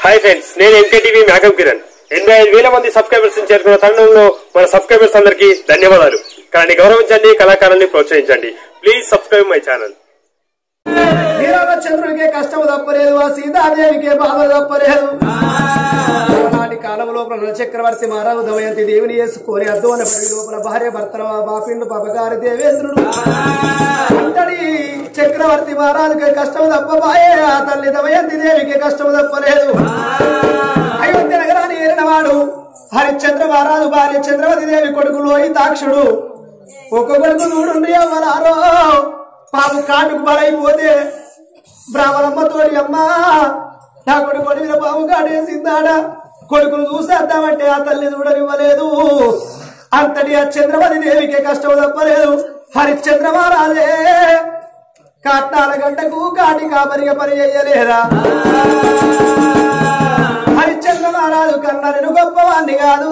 Hi friends నేను MKTV మేకం కిరణ్ ఎనభై ఐదు వేల మంది సబ్స్క్రైబర్స్ చేరుకున్న తరుణంలో మన సబ్స్క్రైబర్స్ అందరికీ ధన్యవాదాలు కానీ గౌరవించండి కళాకారుల్ని ప్రోత్సహించండి ప్లీజ్ సబ్స్క్రైబ్ మై ఛానల్ శ్రీరామచంద్రుడికే కష్టం తప్పలేదు ఆ సీతాదేవికే బాధ తప్పలేదు నాటి కాలంలో ప్రజల చక్రవర్తి మారావు దమయంతి దేవిని చేసుకొని అద్దోన పడి లోపల భార్య భర్తల బాపిండు పపగారి దేవేంద్రుడు అంతటి చక్రవర్తి మహారాజుకే కష్టం తప్పబాయే ఆ తల్లి దమయంతి దేవికి కష్టం తప్పలేదు అయోధ్య నగరాన్ని ఏరినవాడు హరిశ్చంద్ర మహారాజు భార్య చంద్రవతి దేవి కొడుకు లోహితాక్షుడు ఒక కొడుకు నూడుండి అవ్వరారో పాము కాటుకు బలైపోతే బ్రాహ్మణమ్మతోటి అమ్మా నా కొడుకు కొడి మీద పాము కాటేసిందాడా కొడుకును చూసేద్దామంటే ఆ తల్లి చూడనివ్వలేదు అంతటి ఆ చంద్రవతి దేవికే కష్టం తప్పలేదు హరిశ్చంద్ర మహారాజే కాట్నాల గంటకు కాటి కాపరిగా పని చెయ్యలేరా హరిశ్చంద్ర మహారాజు కన్నా నేను గొప్పవాణ్ణి కాదు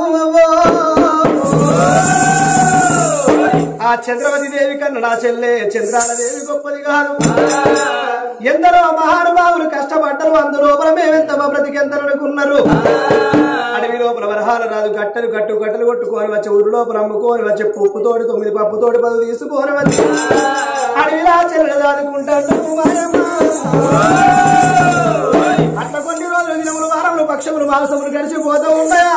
ఆ చంద్రవతి దేవి కన్నా నా చెల్లె చంద్రాల దేవి గొప్పది కాదు ఎందరో మహానుభావులు కష్టపడ్డరు అందులోపల మేమెంత మా బ్రతికెంతనుకున్నారు అడవి లోపల వరహాల రాదు గట్టలు గట్టు గట్టలు కొట్టుకొని వచ్చి ఊరు లోపల అమ్ముకొని వచ్చి పప్పుతోటి తొమ్మిది పప్పుతోటి పది తీసుకొని వచ్చి అడవిలా చెల్లెలు దాదుకుంటాడు అట్లా కొన్ని రోజులు దినములు వారములు పక్షములు మాసములు గడిచిపోతూ ఉన్నాయా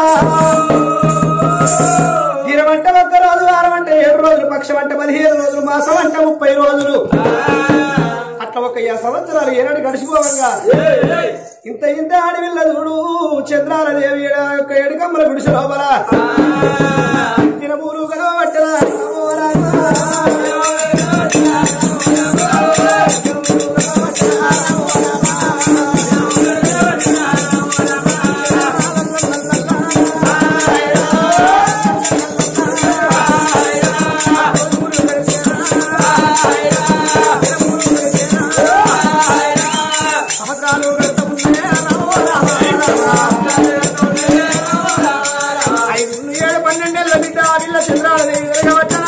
దినం అంటే ఒక్క రోజు వారం అంటే ఏడు రోజులు పక్షం అంటే పదిహేను రోజులు మాసం అంటే ముప్పై రోజులు అట్లా ఒక యా సంవత్సరాలు ఏనాడు గడిచిపోవంగా ఇంత ఇంత అడవిల్ల చూడు చంద్రాల దేవి యొక్క ఏడుకమ్మల గుడిసె లోపల దినమూలు గడవబట్టరా సంవత్సరాలు ఐదు ఏడు పన్నెండేళ్ళ బిడ్డ ఆడిల్ల చంద్రాల దేవి వెలగబట్టనా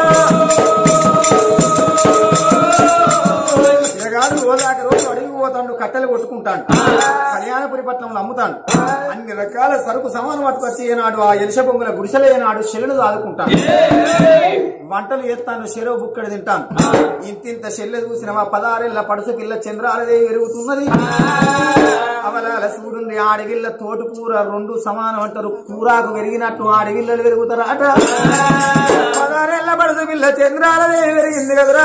పిల్లగాడు రోజాక రోజు అడిగి పోతాడు కట్టెలు కొట్టుకుంటాడు కళ్యాణపురి పట్నంలో అమ్ముతాడు అన్ని రకాల సరుకు సమానం పట్టుకొచ్చి ఏనాడు ఆ ఎలిస బొంగుల గుడిసెలు ఏనాడు చెల్లెలు దాదుకుంటాను వంటలు చేస్తాను చెరువు బుక్కడి తింటాను ఇంతింత చెల్లె చూసిన మా పదారేళ్ల పడుసు పిల్ల చంద్రాలదేవి పెరుగుతున్నది అవలాల సూడుంది ఆడవిల్ల తోటి కూర రెండు సమానం అంటారు కూరాకు పెరిగినట్టు ఆడవిల్లలు పెరుగుతారు అట పదారేళ్ల పడుసు పిల్ల చంద్రాలదేవి పెరిగింది కదరా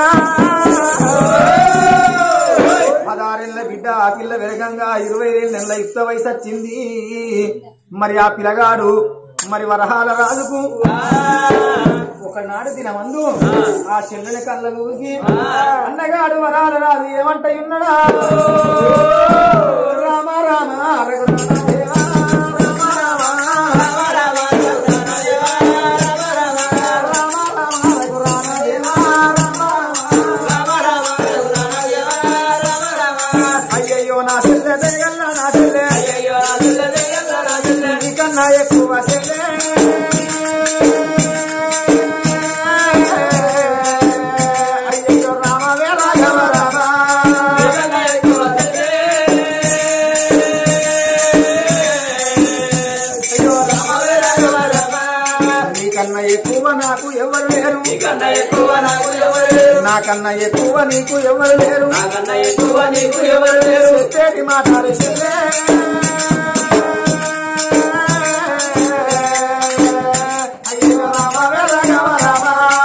పదారేళ్ల బిడ్డ ఆ పిల్ల వెరగంగా ఇరవై రెండు నెలల యుక్త వయసు వచ్చింది మరి ఆ పిల్లగాడు మరి వరహాల రాజుకు ఒకనాడు దినమందు ఆ చెల్లెల కళ్ళ ఊరికి అన్నగాడు వరాల రాజు ఏమంట ఉన్నాడా రామ రామ రఘునాథ దేవా, రామ రామ, రామ రామ, రఘునాథ దేవా, అయ్యయ్యో నా చెల్లె దేగల్ల నా చెల్లె నీకన్నా ఎక్కువ చెల్లె అయ్యయ్యో రామ వే రాఘవ రామ అయ్యో రామ వే రాఘవ రామ నీకన్నా ఎక్కువ నాకు ఎవరు లేరు నాకన్నా ఎక్కువ నీకు ఎవరు లేరు చెప్పేటి మాట్లాడు చెల్లె అయ్యో రామ వే రాఘవ రామ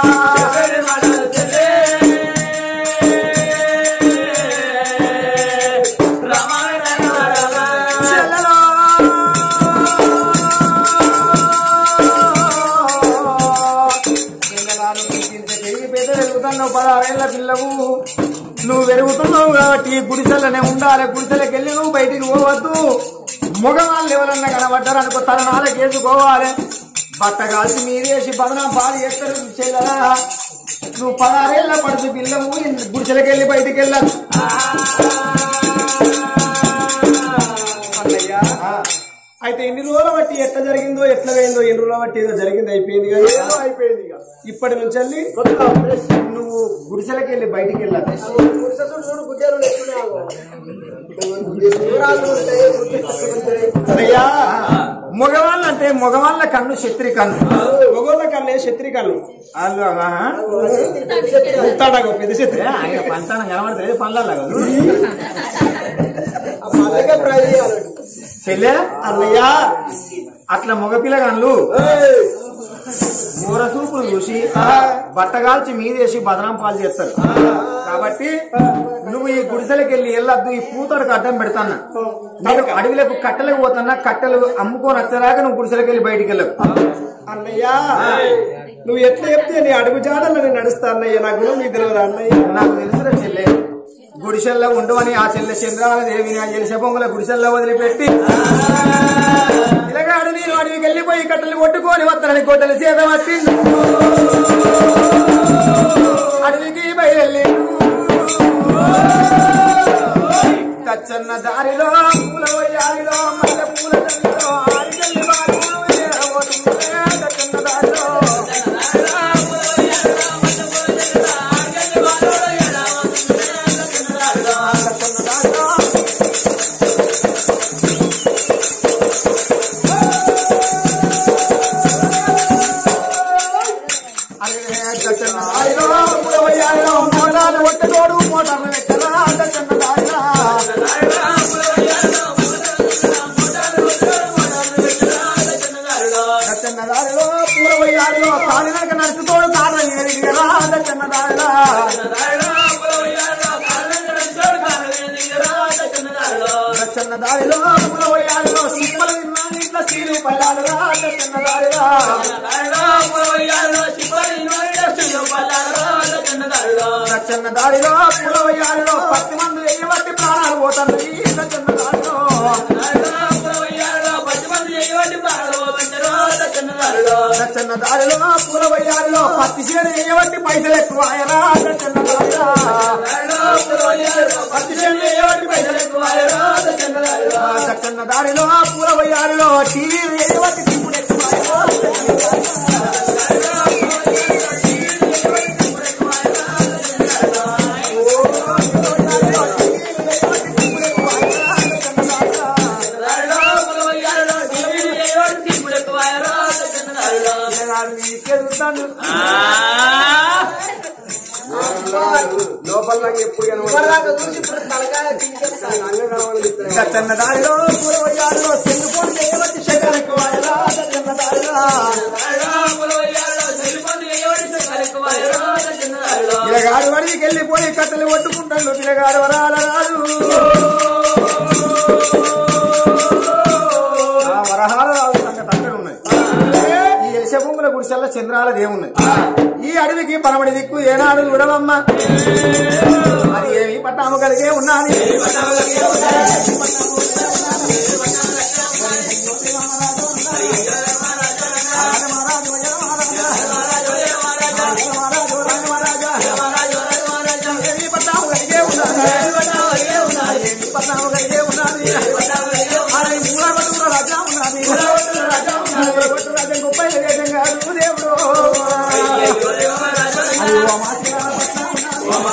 చెల్లెలో పిల్లలాలు నీకింత పెరిగి పెద్ద పెరుగుతున్నావు పదహారేళ్ల పిల్లవు నువ్వు పెరుగుతున్నావు కాబట్టి గుడిసెలనే ఉండాలి గుడిసెలకు వెళ్ళి నువ్వు బయటికి పోవద్దు మగవాళ్ళు ఎవరన్నా కనబడ్డారు అనుకో తల నాలుగేసుకోవాలి బట్ట కాల్చి మీరేసి బదనం పాలు చేస్తారు చెల్లెలా నువ్వు పదహారేళ్ల పడుతు పిల్లవు గుడిసెలకు వెళ్ళి బయటికి వెళ్ళాలి అన్నయ్య అయితే ఎన్ని రోజుల బట్టి ఎట్లా జరిగిందో ఎట్లా పోయిందో ఎన్ని రోజుల బట్టి ఏదో జరిగింది అయిపోయింది కదా అయిపోయింది ఇప్పటి నుంచి వెళ్ళి నువ్వు గుడిసెలకి వెళ్ళి బయటికి వెళ్ళాలి చూడు గుడ్డలు ఎట్టున్నావు దూరాలు ఉంటాయి మగవాళ్ళ కన్ను శత్రి కన్ను మొగోళ్ళ కన్నే శత్రి కన్ను వాళ్ళు ఆహా. ఉంటాడగో పెద్ద శత్రి ఏ, ఆయన పంచానం కనబడతలేదు పనులలో కాదు చెల్లె అన్నయ్య అట్లా మగపిల్ల కన్ను మూర చూపులు చూసి బట్టగాల్చి మీదేసి బదనాం పాలు చేస్తారు కాబట్టి నువ్వు ఈ గుడిసెలకి వెళ్ళి వెళ్ళొద్దు ఈ పూతోడికి అడ్డం పెడతాన్నా నేను అడవిలకు కట్టెలకు పోతున్నా కట్టెలు అమ్ముకొని వచ్చేదాకా నువ్వు గుడిసెలకి వెళ్ళి బయటికి వెళ్ళవు అన్నయ్య నువ్వు ఎట్లా చెప్తే నీ అడుగు జాడల్లో నేను నడుస్తా అన్నయ్య నా గుణం నీకు తెలియదు అన్నయ్య నాకు తెలుసురా చెల్లె గుడిసెల్లో ఉండవని ఆ చెల్లె చంద్రాల దేవిని ఆ జలిసే పొంగుల గుడిసెల్లో వదిలిపెట్టి ఇలాగాడు నేను అడవికి వెళ్ళిపోయి కట్టెలు కొట్టుకొని వస్తానని గొడ్డలు చేత పట్టి అడవికి బయలుదేరి తచ్చన్న దారిలో పూల వయ్యారిలో మల్లె పూల తల్లిలో ఆరిగల్లి బాలు ఏడవోతుందే తచ్చన్న దారిలో తచ్చన్న దారిలో అరే తచ్చన్న దారిలో పూల వయ్యారిలో మోటార్లు ఒట్టతోడు మోటార్లు ఎక్కరా తచ్చన్న దారిలో దచ్చన్నదారిలో పూర్వయ్యారిలో కాలినక నడుచుతోడు కారణం ఎదిగిరా దచ్చన్నదారిలో దచ్చన్నదారిలో పూర్వయ్యారిలో సిప్పలు విన్నా ఇంట్లో స్త్రీలు పల్లాలుగా దచ్చన్నదారిలో దచ్చన్నదారిలో పూర్వయ్యారిలో పత్తి మంది వేయబట్టి ప్రాణాలు పోతుంది దచ్చన్నదారిలో దచ్చన్నదారిలో పూర్వయ్యారిలో పత్తి చేను వేయబట్టి పైసలు ఎక్కువ ఆయరా దచ్చన్నదారిలో పత్తి చేను వేయబట్టి పైసలు ఎక్కువ ఆయరా దచ్చన్నదారిలో దచ్చన్నదారిలో పూర్వయ్యారిలో టీవీ వేయబట్టి తిప్పుడు ఎక్కువ ఆయరా లోపల నాకు ఎప్పుడు దచ్చన్నదారిలో పూర్వయ్యారిలో చెల్లుపోటు చేయబట్టి శకం ఎక్కువ ఆయరా దచ్చన్నదారిలో పిల్లగాడు వాడికి వెళ్ళిపోయి కట్టెలు కొట్టుకుంటాడు పిల్లగాడు వరాల రాదు ఆ వరహాల రాజు సంగతి అక్కడ ఉన్నది ఈ యశభూముల గుడిసెల్ల చంద్రాల దేవున్నది ఈ అడవికి పరమడి దిక్కు ఏనాడు చూడవమ్మా అది ఏమి పట్టాము కలిగే ఉన్నది ఏమి పట్టాము కలిగే ఉన్నది ఏమి పట్టాము కలిగే ఉన్నది అరే మూల పట్టుకున్న రాజా ఉన్నది మూల పట్టుకున్న రాజా ఉన్నది మూల పట్టుకున్న రాజా గొప్ప దేశం కాదు దేవుడు అది ఓ మాసిరా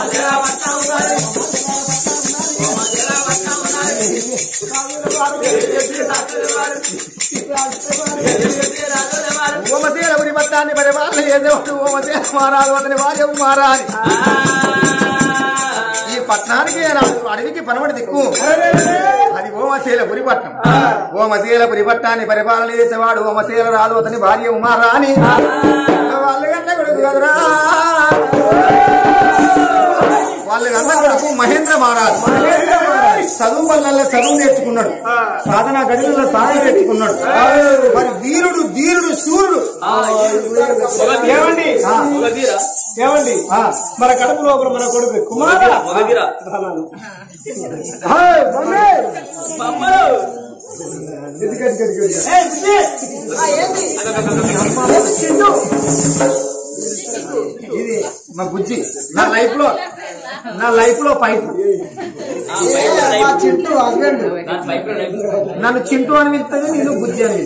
ఓమశీల ఉరి పట్టాన్ని పరిపాలన చేసేవాడు ఓమశీల మారాలు అతని భార్య మారాలి ఈ పట్టణానికి ఏనాడు అడవికి పనబడి దిక్కు అది ఓమశీల పురిపట్నం ఓమశీల పురిపట్టాన్ని పరిపాలన చేసేవాడు ఓమశీల రాదు అతని భార్య ఉమారాని వాళ్ళు గంట కొడుకు కదరా వాళ్ళు గంట కొడుకు మహేంద్ర మహారాజ్ చదువు వల్ల చదువు నేర్చుకున్నాడు సాధన గడిలో సాధన నేర్చుకున్నాడు మరి వీరుడు ధీరుడు శూరుడు ఏమండి ఆ, ఏమండి ఆ. మన కడుపు లోపల మన కొడుకు కుమార హాయ్, బండి. ఇది గది, గది, గది. ఇది మా బుజ్జి నా లైఫ్ లో నా లైఫ్ లో పైపు చింటూ హస్బెండ్ నన్ను చింటూ అని పిలుస్తుంది నేను బుజ్జి అని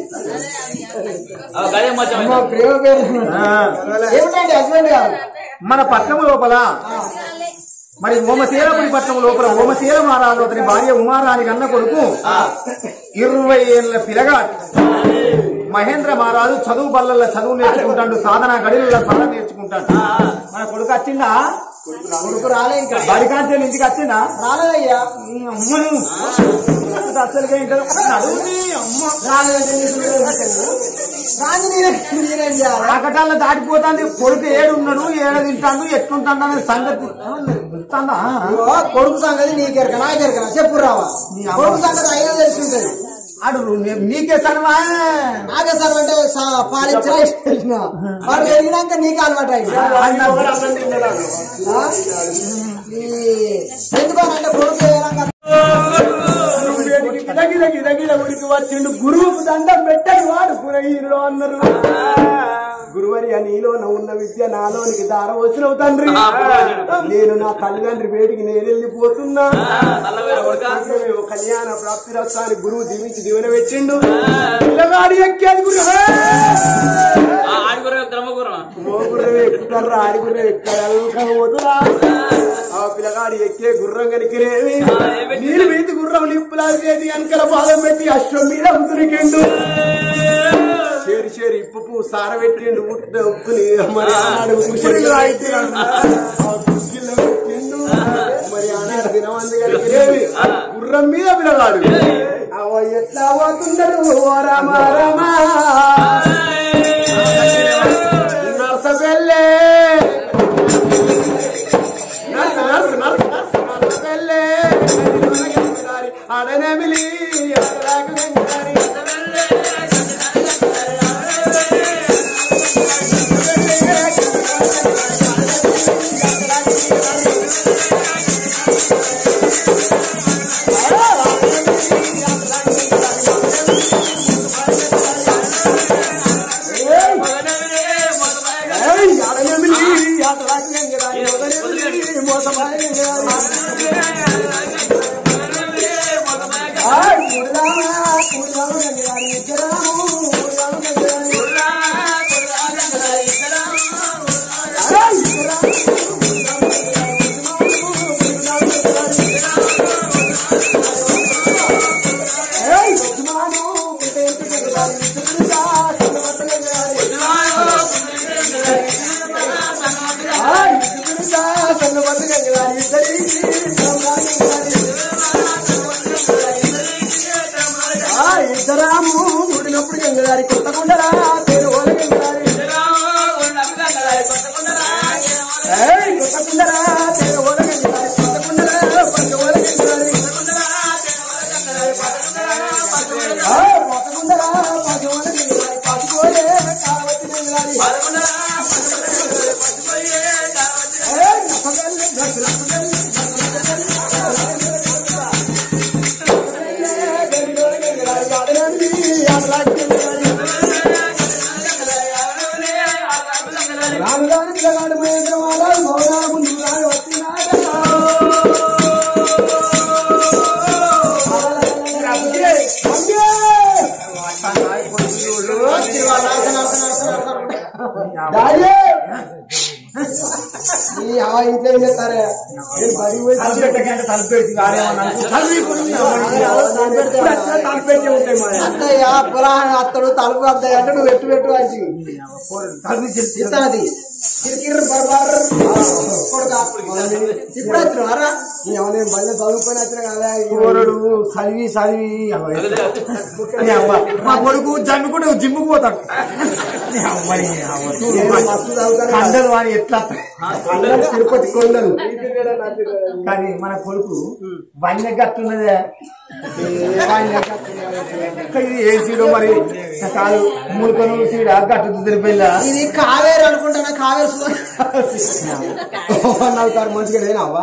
పిలుస్తాను ఆ. ఏమిటండి హస్బెండ్ గారు మన పట్నం లోపల మరి ఓమశీలపురి పట్నం లోపల ఓమశీల మహారాజు అతని భార్య ఉమారాని కన్న కొడుకు ఇరవై ఏళ్ళ పిల్లగాడు మహేంద్ర మహారాజు చదువు బల్లల్లో చదువు నేర్చుకుంటాడు సాధన గడిలో సాధన నేర్చుకుంటాడు మన కొడుకు వచ్చిందా కొడుకు రాలే ఇంకా బడికాంచెలు ఇంటికి వచ్చిందా రాలేదయ్యా ఈ అమ్మను అసలుగా ఇంటర్ నడువు నీ అమ్మ రాలేదంటే నీకు రాని నేనే నేనేం చేయాలి ఆకటాల్లో దాటిపోతాంది కొడుకు ఏడున్నాడు ఏడ తింటాడు ఎట్లుంటాడు అనే సంగతి గుర్తుందా ఇగో, కొడుకు సంగతి నీకెరక నాకెరక చెప్పు రావా నీ అమ్మ. కొడుకు సంగతి అయినా తెలిసి ఉంటది ఆడు నీ- నీకే సన్మా నాకే సార్ అంటే పాలించిన వాడు పెరిగినాక నీకు అలవాటు అయింది ఆ? ఈ- ఎందుకనంటే కొడుకు ఏ రంగం గిరగిర గిరగిర ఉడికి వచ్చిండు గురువుకు దండం పెట్టని వాడు పురహీనుడు అన్నారు గురువరి నీలో ఉన్న విద్య నాలోనికి దారవచ్చినవు తండ్రి నేను నా తల్లిదండ్రి వేడికి నేను వెళ్ళిపోతున్నా ఓ కళ్యాణ ప్రాప్తి రస్తాన్ని గురువు దీవించి దీవెన పెట్టిండు పిల్లగాడి ఎక్కేది గురు ఓ గుర్రం ఎక్కుతారా ఆడి గుర్రం ఎక్కడ పోతురా ఆ పిల్లగాడి ఎక్కే గుర్రం కనికిరేవి నీళ్ళు వీధి గుర్రం నిప్పులాగేది వెనకల పాదం పెట్టి అశ్వం మీద ఉతురికిండు చేరి చేరి ఇప్పు సార పెట్టిండు ఉట్ట ఉప్పుని మరి ఆనాడు ఉసిరిలో అయితే ఆ కుర్చీలో పెట్టిండు మరి ఆనాడు దినమంది కనికిరేవి గుర్రం మీద పిల్లగాడు అవ ఎట్లా పోతున్నాడు ఓ రామ రామ నర్సబెల్లే నర్స్ నర్స్ నర్స్ నర్స్ నర్సబెల్లే అడనమిలి అడరాగలెంగారి ఏయ్ అడనమిలి అడరాగలెంగారి అడనమిలి మోసమాయగారి ఆయ్ మురళామా మురళామా గంగారి ఇద్దరాము మురళామా గంగారి ఆయ్ ఇద్దరాము ఏయ్ ఉస్మాను పుట్టేంటి గంగారి ఇద్దరుగా సన్నవత గంగారి ఆయ్ ఇద్దరుగా సన్నవత గంగారి ఇద్దరికి గంగారి ఆ ఇద్దరాము ముడినప్పుడు గంగదారి కొత్తకుండరా పేరు ఓల గంగదారి ఏయ్ కొత్తకుండరా పేరు ఓల గంగదారి కొత్తకుండరా పంట ఓల గంగదారి ఆ, కొత్తకుండరా పది ఓల గంగదారి పట్టుకోలే కావతి గంగదారి ఏయ్ నప్పగల్లి నప్పగల్లి రాముగారి పిల్లగాడు మహేంద్రమాల మౌనా ముందు రాని ఈ ఆ ఇంట్లో ఏం చేస్తారే నేను బడికి పోయి తలపెట్టకంటే తలపెట్టి కాదేమన్నా తలపెట్టి ఉంటాయి మా అత్తయ్య పురాణ అత్తడు తలుపు అత్తయ్య అంటే నువ్వు పెట్టు పెట్టు వచ్చి తలపెట్టి ఇస్తాది కిరికిరి బర్బార్ కొడుకా. ఇప్పుడు వచ్చినారా నేను బయట చదువుకొని వచ్చిన కదా కోరడు చదివి చదివి నీ అవ్వ. మా కొడుకు జమ్మికుంటే జిమ్ముకు పోతాడు నీ అవ్వని అవ్వ. చూడు నేను మా మస్తు చదువుతాను కదా. కండలు వాడి ఎట్లా అందరూ తిరుపతి కొండలు కానీ మన కొడుకు వన్య గట్టున్నదే ఇది ఏసీలో మరి కాదు మూడుకొని సీడ గట్టు తెలిపిల్లా ఇది కావేరు అనుకుంటున్నా కావేరు నవ్వుతారు మంచిగా లేనా అవ్వ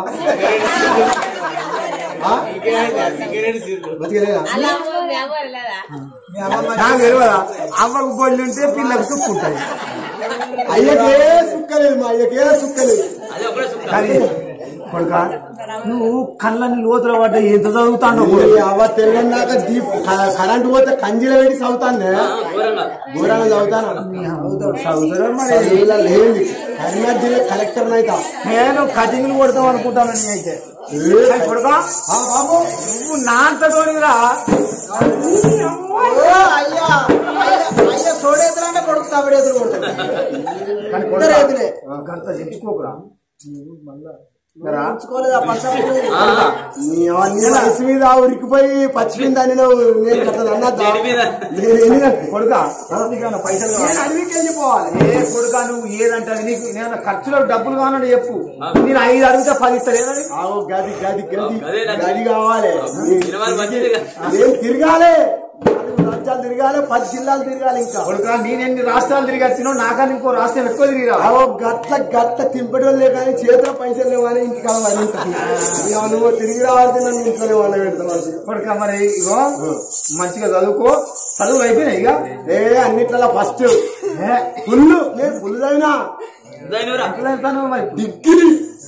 ఆ? మంచిగా లేనా మీ అమ్మమ్మ నాకు తెలియదా అవ్వకు బొల్లి ఉంటే పిల్లకు సుక్కుంటాయి అయ్యకే సుక్కలేదు మా అయ్యకే సుక్కలేదు కానీ కొడుక నువ్వు కళ్ళని లోతుల పడ్డ ఎంత చదువుతాడో ఈ అవ్వ తెల్లన్నాక దీప్ క- కరెంట్ పోతే కంజిలో పెట్టి చదువుతాను ఘోరంగా చదువుతాను చదువుతాడు మరి చదువులా లేండి కరీంనగర్ జిల్లా కలెక్టర్ నైతా నేను కటింగ్లు కొడతాం అనుకుంటాను నీ అయితే కొడుక ఆ బాబు నువ్వు నాంతటోనిరా ఓ అయ్యా అయ్యా అయ్యా సోడేతులంటే కొడుకు తమిడేతులు కొడుతుంది కానీ ఇద్దరు కొడుకా, ఎదురే. గంత చెప్పుకోకురా ఉంచుకోలేదు ఆ పచ్చడి నీ అవన్నీ వయసు మీద ఉరికిపోయి పచ్చిపోయిందని నువ్వు నేను అట్లా అన్నదా నేను ఎన్ని కొడుక నీకేమన్నా పైసలు నేను కావాలా? అడవికి వెళ్ళిపోవాలి ఏ కొడుక నువ్వు ఏదంటే అది నీకు నేను ఖర్చులో డబ్బులు కావాలని చెప్పు నేను ఐదు అడిగితే పది ఇస్తా లేదని ఆవు గది గది గది గదే నాకు. గది కావాలి సినిమాలు మంచిదిగా. నేను తిరగాలి నాలుగు రాజ్యాలు తిరగాలి పది జిల్లాలు తిరగాలి ఇంకా కొడుక నేను ఎన్ని రాష్ట్రాలు తిరిగి వచ్చినా నాకని ఇంకో రాష్ట్రం ఎక్కువ తిరిగిరా అవో గట్ల గట్ల తింపడం లే కానీ చేతిలో పైసలు లేవని ఇంటికి కావాలి ఇంటికి ఇక నువ్వు తిరిగి రావాలి నన్ను ఇంట్లోనే వండ పెడతాను కొడుక మరి ఇగో మంచిగా చదువుకో చదువులు అయిపోయినాయి ఇక ఏ అన్నిట్లలో ఫస్ట్ ఫుల్ నేను ఫుల్ అయినా దానివరా ఎట్లా వెళ్తాను మరి డిగ్రీ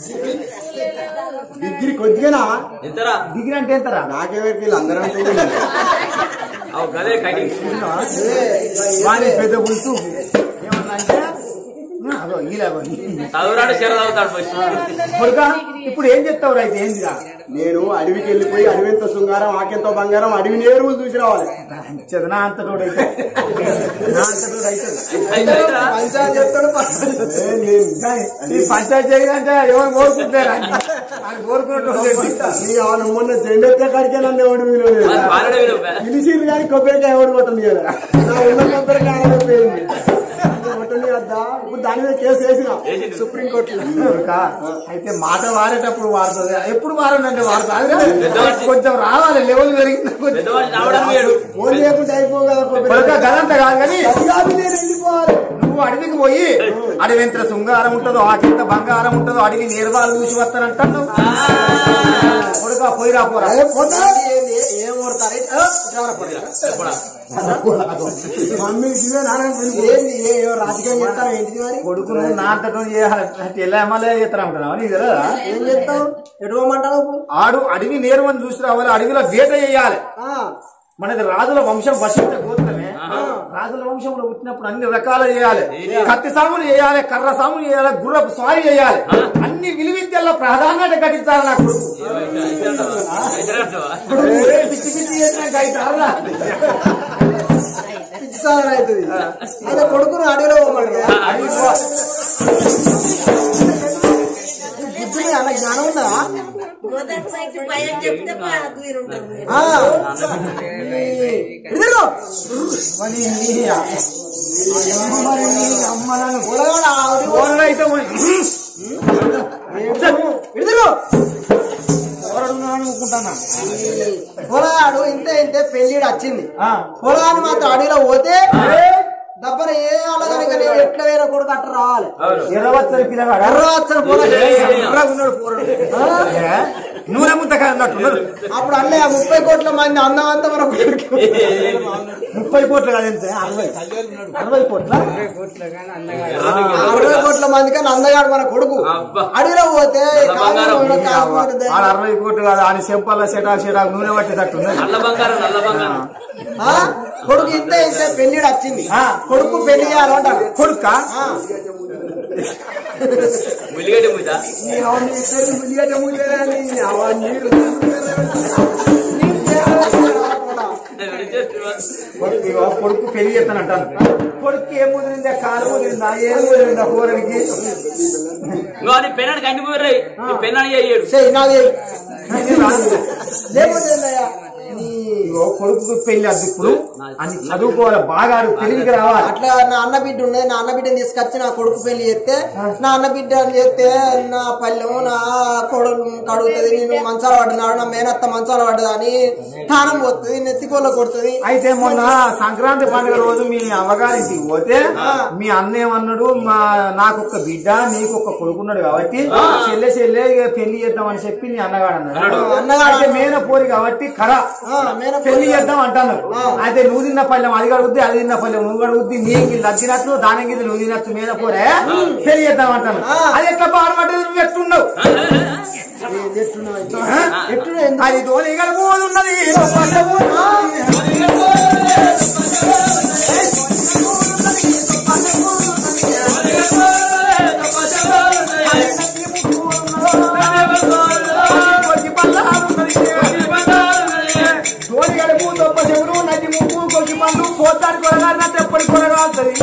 డిగ్రీ కొద్దిగానా ఎంతరా డిగ్రీ అంటే ఎంతరా నాకెవరికి వీళ్ళు అందరూ అంటే అవు గదే కటింగ్ వాని పెద్ద పులుసు ఏమన్నా అంటే ఆ, అదో ఈలాగో చదువురాడు చెర చదువుతాడు ఫస్ట్ కొడుక ఇప్పుడు ఏం చెప్తావు రైతు ఏందిరా నేను అడవికి వెళ్ళిపోయి అడవింత శృంగారం ఆకెంతో బంగారం అడవి నేరువులు చూసి రావాలి చదువు నా అంతటోడైతే నా అంతటోడైతే పంచాయతీ చెప్తాడు ఏ, నేను కానీ ఈ పంచాయతీ చేయాలంటే ఎవరు కోరుకుంటారు ఆయన కోరుకున్నట్టు నీ అవును మొన్న జెండెత్తే కాడికే నన్ను ఎవడు విలువలేదు బాలడే విలువ పిలిచిరు కానీ కొబ్బరికాయ ఎవడు కొట్టండి కదా నా ఉన్న కొబ్బరికాయ ఆయన పోయింది కొట్టండి వద్దా ఇప్పుడు దాని మీద కేసు వేసిన సుప్రీం కోర్టులో కొడుకా, అయితే మాట వాడేటప్పుడు వాడుతుంది ఎప్పుడు వాడనంటే వాడుతుంది కొంచెం రావాలి లెవెల్ పెరిగింది కొంచెం. పెద్దవాళ్ళు రావడం వేడు ఫోన్ చేయకుండా అయిపో కదా కొడుకా, కొబ్బరికాయ గదంత కాదు కానీ అది కాదు నేను వెళ్ళిపోవాలి నువ్వు అడవికి పోయి అడవి ఎంత శృంగారం ఉంటుందో ఆకెంత బంగారం ఉంటుందో అడవి నేర్వాళ్ళు చూసి వస్తానంటాను కొడుక పోయి రాపోరా అదే పోతా ఏం కొడతారు మమ్మీకి ఇదే నాన్న ఏంది ఏ ఏ రాజకీయం చేస్తారా ఏంటిది మరి కొడుకును నా అంతటో చేయాలి ఎలా ఎమ్మెల్యే చేస్తారా అనుకున్నావా నీకు తెలియదా ఏం చేస్తావు ఎటు పోమంటావు ఇప్పుడు? ఆడు అడవి నేర్వని చూసి రావాలి అడవిలో వేట చేయాలి ఆ, మనది రాజుల వంశం వశిష్ఠ గోత్రమే రాజుల వంశంలో పుట్టినప్పుడు అన్ని రకాలు చేయాలి కత్తి సాములు చేయాలి కర్ర సాములు చేయాలి గుర్రపు స్వాయి చేయాలి అన్ని విలువిద్యల్లో ప్రాధాన్యత ఘటించాలి నా కొడుకు ఏ, పిచ్చి పిచ్చి చేసినాక అయితే అరలా. పిచ్చి సాగర్ అవుతుంది అయితే కొడుకును అడవిలో పోమంటారు అడవి పో- బుద్ధుని అన్న జ్ఞానం ఉందా మొదటి వ్యక్తి భయం చెప్తే వీరుంటారు ఆ. ఇదిగో. మరి నీ- మరి నీ అమ్మ నన్ను పొలగాడు ఆవిడ ఓనర్ అయితే పోయి. ఇదిగో. ఎవరున్నాడు అనుకుంటున్నా పొలగాడు ఇంతే ఇంతే పెళ్లిడు వచ్చింది ఆ. పొలగాడు మాత్రం అడవిలో పోతే దబ్బర ఏ అలగనక నేను ఎట్లా వేరే కొడుకు అట్ట రావాలి ఎర్రవచ్చని పిల్లగాడు ఎర్రవచ్చని పొలగాడు. ఎర్రగున్నాడు పోరడు. ఏ? నూనె ముంతకాయ అన్నట్టున్నాడు అప్పుడు అన్నీ ఆ ముప్పై కోట్ల మంది అందం అంతా మన కొడుకు ముప్పై కోట్లు కాదు ఎంత అరవై అరవై కోట్ల అరవై కోట్ల మంది కానీ అందగాడు మన కొడుకు అబ్బా. అడవిలో పోతే నల్ల బంగారం. కాలు కాలు ఆడ అరవై కోట్లు కాదు ఆయన చెంపల సెటాకు సెటాకు నూనె పట్టేటట్టు నల్ల బంగారం నల్ల బంగారం ఆ? కొడుకు ఇంతే ఇంతే పెళ్లిడు వచ్చింది ఆ. కొడుకు పెళ్లి చేయాలంటారు కొడుక ఆ. ములిగడ్డ మీద ఇగో కొడుకు పెళ్లి చేస్తాను అంటాను కొడుకు ఏం ముదిరిందా కాలు ముదిరిందా ఏం ముదిరిందా కూరడికి నీ పెన్నాడు కంటి పోయి పెన్నాడు అయ్యాడు చెయ్యి నాది లేకపోతే ఏందయ్యా? నీ ఇగో కొడుకు పెళ్లి అది ఇప్పుడు అని చదువుకోవాలి బాగా ఆడు తెలివికి రావాలి అట్లా నా అన్న బిడ్డ ఉన్నది నా అన్న బిడ్డని తీసుకొచ్చి నా కొడుకు పెళ్లి చేస్తే నా అన్న బిడ్డ అని చేస్తే నా పల్లెం నా కొడుకు కడుగుతుంది నేను మంచాల పడ్డనాడు నా మేనత్త మంచాల పడ్డదా అని స్థానం పోతుంది నెత్తికోళ్ళ కొడుతుంది అయితే మొన్న సంక్రాంతి పండుగ రోజు మీ అమ్మగారింటికి పోతే మీ అన్న ఏమన్నాడు మా నాకు ఒక బిడ్డ నీకు ఒక కొడుకున్నాడు కాబట్టి చెల్లె చెల్లె ఇక పెళ్లి చేద్దామని చెప్పి నీ అన్నగాడు అన్నాడు అన్నగాడు అయితే మేన పోరి కాబట్టి కర ఆ, మేన పోరి. పెళ్లి చేద్దాం అంటాను అయితే నువ్వు తిన్న పల్లెం అది కడుగుద్ది అది తిన్న పల్లెం నువ్వు కడుగుద్ది నీకు లచ్చినట్లు దానికి ఇది నువ్వు తినచ్చు మేన పోరే పెళ్లి చేద్దాం అంటాను అది ఎట్లా పాడబడ్డది నువ్వు ఎట్లున్నావు ఎట్లు ఎందుకు? అది ధోని గడపోతున్నది కొద్ది పల్లారున్నది. ధోని గడుపు దొప్ప చెవులు నది ముక్కు కొద్ది మళ్ళీ పోతాడు కొనగారినట్టు ఎప్పటికి కొనగాలుతుంది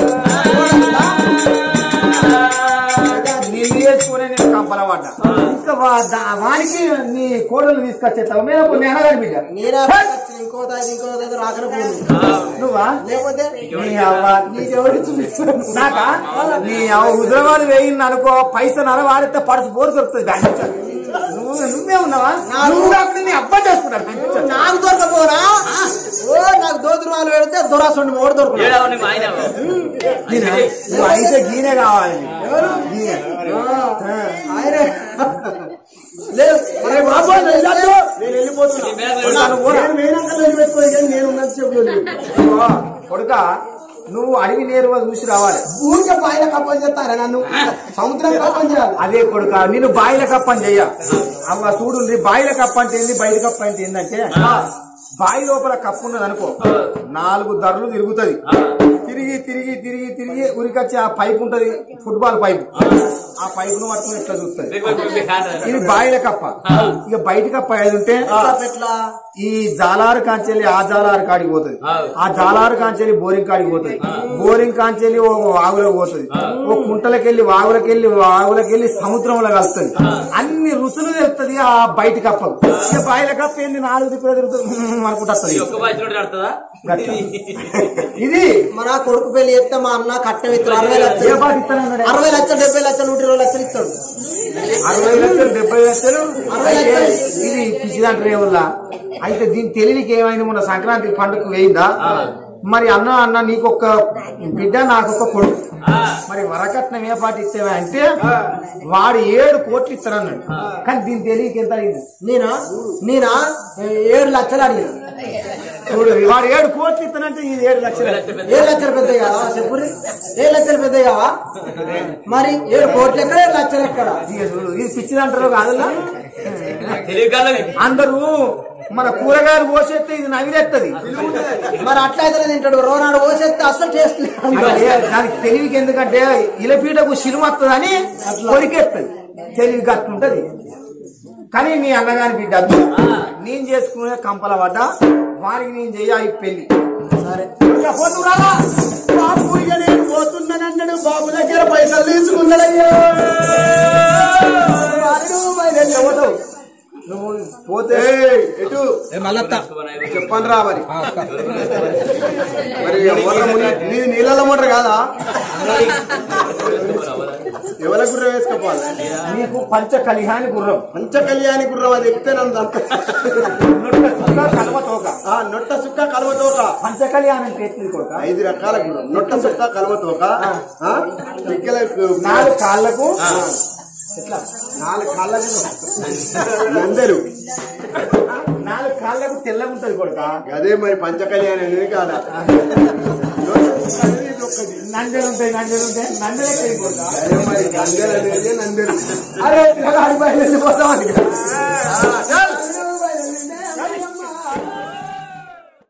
నీళ్ళు వేసుకునే నేను కంపల పడ్డా ఇంకా వా- దా- వానికి నీ కోడలు తీసుకొచ్చేస్తావు మీద కొన్ని అనగాని బిడ్డ నేనే ఇంకో తాగి ఇంకో తాగి రాకనే పోను నువ్వా లేకపోతే నీ అవ్వ నీకెవరు చూపిస్తాను నాకా నీ హుజరాబాద్ వేయింది అనుకో పైసలు నర వాడితే పడసు బోరు దొరుకుతుంది బ్యాంక్ నుంచి. నువ్వు నువ్వే ఉన్నావా నాకు- నువ్వు కాకుండా నీ అబ్బా చేసుకున్నాడు బ్యాంక్ నుంచి. నాకు దొరకపోరా ఓ నాకు దోతురు వాళ్ళు పెడితే దొరాసండి ఓడి దొరకదు ఏడవ నీ ఆయన నేనా? నువ్వు అయితే గీనే కావాలి గీనే ఆయనే లేదు అరే బాబు నేను వెళ్ళొద్దు. నేను వెళ్ళిపోతున్నా నేను వేయనాక వెళ్ళి పెట్టుకోవాలి కానీ నేను ఉన్నది చెప్పలేదు ఓ, కొడుక నువ్వు అడవి నేరుగా చూసి రావాలి ఊరికే బాయిల కప్పని చెప్తారా నన్ను సముద్రం కప్పని చేయాలి అదే కొడుక నేను బాయిల కప్పని చెయ్య అవ్వ చూడు బాయిల కప్ప అంటే ఏంది బయట కప్ప అంటే ఏంటంటే బాయి లోపల కప్పు ఉన్నది అనుకో నాలుగు ధరలు తిరుగుతుంది తిరిగి తిరిగి తిరిగి తిరిగి ఉరికొచ్చి ఆ పైప్ ఉంటది ఫుట్బాల్ పైప్ ఆ పైప్ ను పట్టుకుని ఇట్లా చూస్తుంది ఇది బాయిల కప్ప ఇక బయట కప్ప ఏది ఉంటే ఎట్లా ఈ జాలారు కాంచెల్లి ఆ జాలారు కాడికి పోతుంది ఆ జాలారు కాంచెల్లి బోరింగ్ కాడికి పోతుంది బోరింగ్ కాంచెల్లి ఓ వాగులోకి పోతుంది ఓ కుంటలకెళ్ళి వాగులకెళ్ళి వాగులకెళ్ళి సముద్రంలో కలుస్తుంది అన్ని రుచులు తెలుస్తుంది ఆ బయట కప్పకు ఇక బాయిల కప్ప ఏంది నాలుగు దిక్కులు తిరుగుతుంది అనుకుంటుంది ఒక్క బాధ్యుడు నడుతుందా ఇది మన కొడుకు పెళ్లి చెప్తే మా అన్న కట్నం ఇస్తాడు అరవై ఏ లక్షలు పాట ఇస్తానన్నాడు? అరవై లక్షలు డెబ్బై లక్షలు నూట ఇరవై లక్షలు ఇస్తాడు అరవై లక్షలు డెబ్బై లక్షలు అరవై అయితే లక్షలు. ఇది పిచ్చిదంటారు ఏమల్లా అయితే దీని తెలివికి ఏమైంది మొన్న సంక్రాంతి పండుగ వేయిందా మరి అన్న అన్న నీకొక్క బిడ్డ నాకొక్క కొడుకు మరి వరకట్నం ఏ పాట ఇస్తేవా అంటే వాడు ఏడు కోట్లు ఇస్తానన్నాడు కానీ దీని తెలివికి ఎంత అయింది నేనా నేనా ఏడు లక్షలు అడిగిన చూడు వాడు ఏడు కోట్లు ఇస్తానంటే ఇది ఏడు లక్షలు ఏడు లక్షలు పెద్దవి కావా చెప్పురి ఏడు లక్షలు పెద్దవి కావా మరి ఏడు కోట్లు ఎక్కడ ఏడు లక్షలు ఎక్కడ ఇక చూడు ఇది పిచ్చిదంటారు కాదల్లా తెలియగలవి అందరూ మన కూరగాయలు పోసేస్తే ఇది నవిలేస్తుంది మరి అట్లా అయితే తింటాడు రోనాడు పోసేస్తే అస్సలు టేస్ట్ అంటే దానికి తెలివికి ఎందుకంటే ఇలపీటకు సినిమా వస్తుందని కొరికేస్తుంది తెలివికి అట్లుంటది కానీ మీ అన్నగాని బిడ్డ అద్దు. నేను చేసుకునే కంపల పడ్డ వారికి నేను చెయ్యాలి పెళ్లి సరే ఇక పోతురాలా? బాబు ఇక నేను పోతున్నానన్నాడు బాబు దగ్గర పైసలు తీసుకున్నాడయ్యా వాడు బయలుదేరి పోతావు. నువ్వు పోతే ఎటు చెప్పండి రా మరి మరి ఎవరి ముని- నీది నీళ్ళ మోటార్ కాదా ఎవరి గుర్రం వేసుకోవాలి నీకు పంచ కలిహాని గుర్రం పంచ కళ్యాణి గుర్రం అది ఎక్కితే నన్ను చంప- నొట్ట సుక్క కలవ తోక ఆ నొట్ట సుక్క కలవతోక పంచ కళ్యాణం అంటే ఎట్లుంది కొడుకా? ఐదు రకాల గుర్రం నొట్ట సుక్క కలవతోక ఆ, పిక్కలకు నాలుగు కాళ్ళకు నాలుగు కాళ్ళకు నందరు నాలుగు కాళ్ళకు తెల్లగా ఉంటది కొడుక అదే మరి పంచ కళ్యాణి అనేది కాదా నంజలు ఉంటాయి నంజలు ఉంటాయి నంజలే పెరిగి కొడుక అదే మరి నందరు అనేది నందరు అరే పిల్లగాడి బయలు వెళ్ళిపోతాం అని.